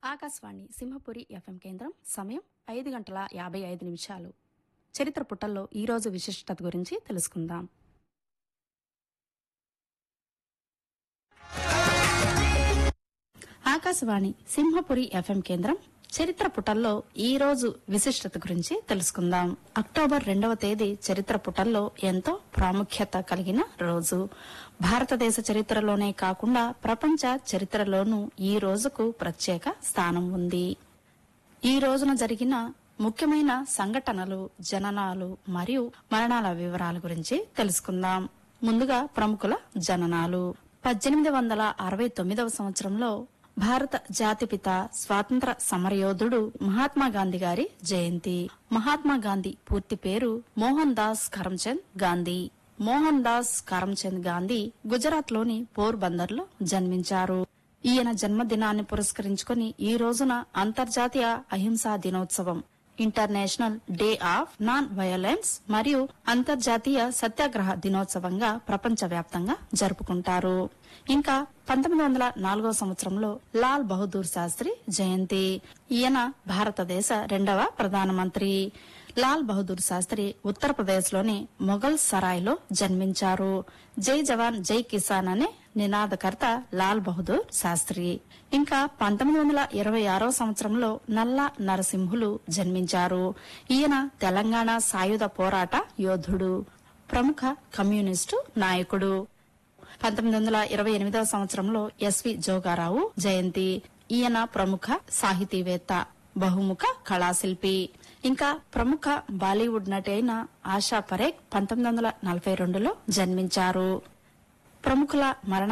Akashvani Simhapuri FM కేంద్రం సమయం ఐదు గంటల యాభై ఐదు నిమిషాలు చరిత్ర పుటల్లో ఈ రోజు విశిష్టత గురించి తెలుసుకుందాం ఆకాశవాణి సింహపురి ఎఫ్ఎం కేంద్రం చరిత్ర పుటల్లో ఈ రోజు విశిష్టత గురించి తెలుసుకుందాం అక్టోబర్ రెండవ తేదీ చరిత్ర పుటల్లో ఎంతో ప్రాముఖ్యత కలిగిన రోజు భారతదేశ చరిత్రలోనే కాకుండా ప్రపంచ చరిత్రలోనూ ఈ రోజుకు ప్రత్యేక స్థానం ఉంది ఈ రోజున జరిగిన ముఖ్యమైన సంఘటనలు జననాలు మరియు మరణాల వివరాల గురించి తెలుసుకుందాం ముందుగా ప్రముఖుల జననాలు పద్దెనిమిది వందల అరవై తొమ్మిదవ సంవత్సరంలో భారత జాతిపిత స్వాతంత్ర సమరయోధుడు మహాత్మా గాంధీ గారి జయంతి మహాత్మా గాంధీ పూర్తి పేరు మోహన్ దాస్ కరమ్చంద్ గాంధీ మోహన్ దాస్ కరమ్చంద్ గాంధీ గుజరాత్ లోని పోర్బందర్ లో జన్మించారు ఈయన జన్మదినాన్ని పురస్కరించుకొని ఈ రోజున అంతర్జాతీయ అహింసా దినోత్సవం international day of non violence మరియు అంతర్జాతీయ సత్యాగ్రహ దినోత్సవంగా ప్రపంచవ్యాప్తంగా జరుపుకుంటారు ఇంకా పంతొమ్మిది వందల నాలుగో సంవత్సరంలో లాల్ బహదూర్ శాస్త్రి జయంతి ఈయన భారతదేశ రెండవ ప్రధానమంత్రి లాల్ బహదూర్ శాస్త్రి ఉత్తరప్రదేశ్ లోని మొఘల్ సరాయ్ లో జన్మించారు జై జవాన్ జై కిసాన్ అనే నినాదకర్త లాల్ బహదూర్ శాస్త్రి ఇంకా పంతొమ్మిది వందల ఇరవై ఆరో సంవత్సరంలో నల్ల నరసింహులు జన్మించారు ఈయన తెలంగాణ సాయుధ పోరాట యోధుడు ప్రముఖ కమ్యూనిస్టు నాయకుడు పంతొమ్మిది వందల ఇరవై ఎనిమిదవ సంవత్సరంలో ఎస్వి జోగారావు జయంతి ఈయన ప్రముఖ సాహితీవేత్త బహుముఖ కళాశిల్పి ఇంకా ప్రముఖ బాలీవుడ్ నటి అయిన ఆశా పరేఖ్ పంతొమ్మిది వందల నలభై రెండులో జన్మించారు ప్రముఖుల మరణ